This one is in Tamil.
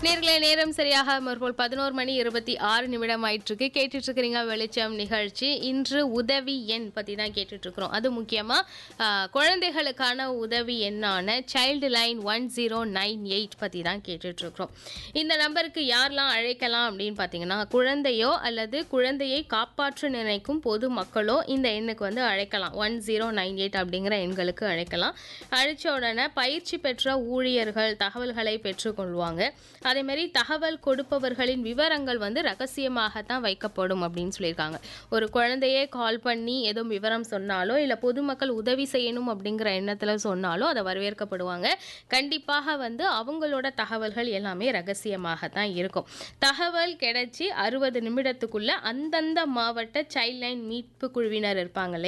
நேர்களே நேரம் சரியாக மறுபோல் பதினோரு மணி இருபத்தி ஆறு நிமிடம் ஆயிட்டு இருக்கு கேட்டுட்டு இருக்கிறீங்க வெளிச்சம் நிகழ்ச்சி இன்று உதவி எண் பத்தி தான் கேட்டுட்டு இருக்கிறோம் அது முக்கியமா ஆ, குழந்தைகளுக்கான உதவி எண்ணான child line one zero nine eight பத்தி தான் கேட்டுட்டு இருக்கிறோம் இந்த நம்பருக்கு யாரெல்லாம் அழைக்கலாம் அப்படின்னு பார்த்தீங்கன்னா குழந்தையோ அல்லது குழந்தையை காப்பாற்ற நினைக்கும் பொது மக்களோ இந்த எண்ணுக்கு வந்து அழைக்கலாம் ஒன் ஜீரோ நைன் எயிட் அப்படிங்கிற எண்களுக்கு அழைக்கலாம் அழைச்ச உடனே பயிற்சி பெற்ற ஊழியர்கள் தகவல்களை பெற்றுக்கொள்வாங்க அதே மாதிரி தகவல் கொடுப்பவர்களின் விவரங்கள் வந்து ரகசியமாகத்தான் வைக்கப்படும் அப்படின்னு சொல்லியிருக்காங்க ஒரு குழந்தையே கால் பண்ணி ஏதோ விவரம் சொன்னாலோ இல்லை பொதுமக்கள் உதவி செய்யணும் அப்படிங்கிற எண்ணத்தில் சொன்னாலோ அதை வரவேற்கப்படுவாங்க கண்டிப்பாக வந்து அவங்களோட தகவல்கள் எல்லாமே ரகசியமாகத்தான் இருக்கும் தகவல் கிடைச்சி அறுபது நிமிடத்துக்குள்ள அந்தந்த மாவட்ட சைல்ட் லைன் மீட்பு குழுவினர் இருப்பாங்க இல்லையா